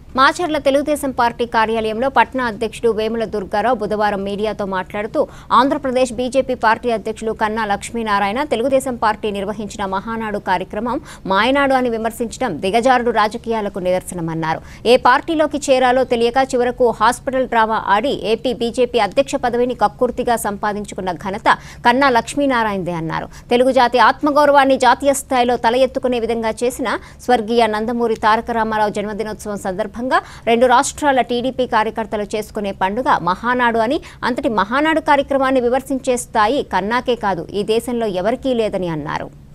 Macherla Telugu Desam party కార్యాలయంలో పట్నా అధ్యక్షుడు వేముల దుర్గారావు బుధవారం మీడియాతో మాట్లాడుతూ ఆంధ్రప్రదేశ్ బీజేపీ పార్టీ అధ్యక్షులు కన్నా లక్ష్మీనారాయణ తెలుగుదేశం పార్టీ నిర్వహించిన మహానాడు కార్యక్రమం మాయనాడు అని విమర్శించడం దిగజారుడు రాజకీయాలకు నిదర్శనమన్నారు ఏ పార్టీలోకి చేరాలో తెలియక చివరకు హాస్పిటల్ డ్రామా ఆడి ఏపీ బీజేపీ అధ్యక్ష పదవిని కక్కుర్తిగా సంపాదించుకున్న ఘనత కన్నా లక్ష్మీనారాయణదే అన్నారు తెలుగు జాతి ఆత్మగౌరవాన్ని జాతీయ స్థాయిలో తల ఎత్తుకునే విధంగా చేసిన స్వర్గీయ నందమూరి తారక రామారావు జన్మదినోత్సవం సందర్భంగా రెండు రాష్ట్రాల టీడీపీ కార్యకర్తలు చేసుకునే పండుగ మహానాడు అని అంతటి మహానాడు కార్యక్రమాన్ని విమర్శించే స్థాయి కన్నాకే కాదు ఈ దేశంలో ఎవరికీ లేదని అన్నారు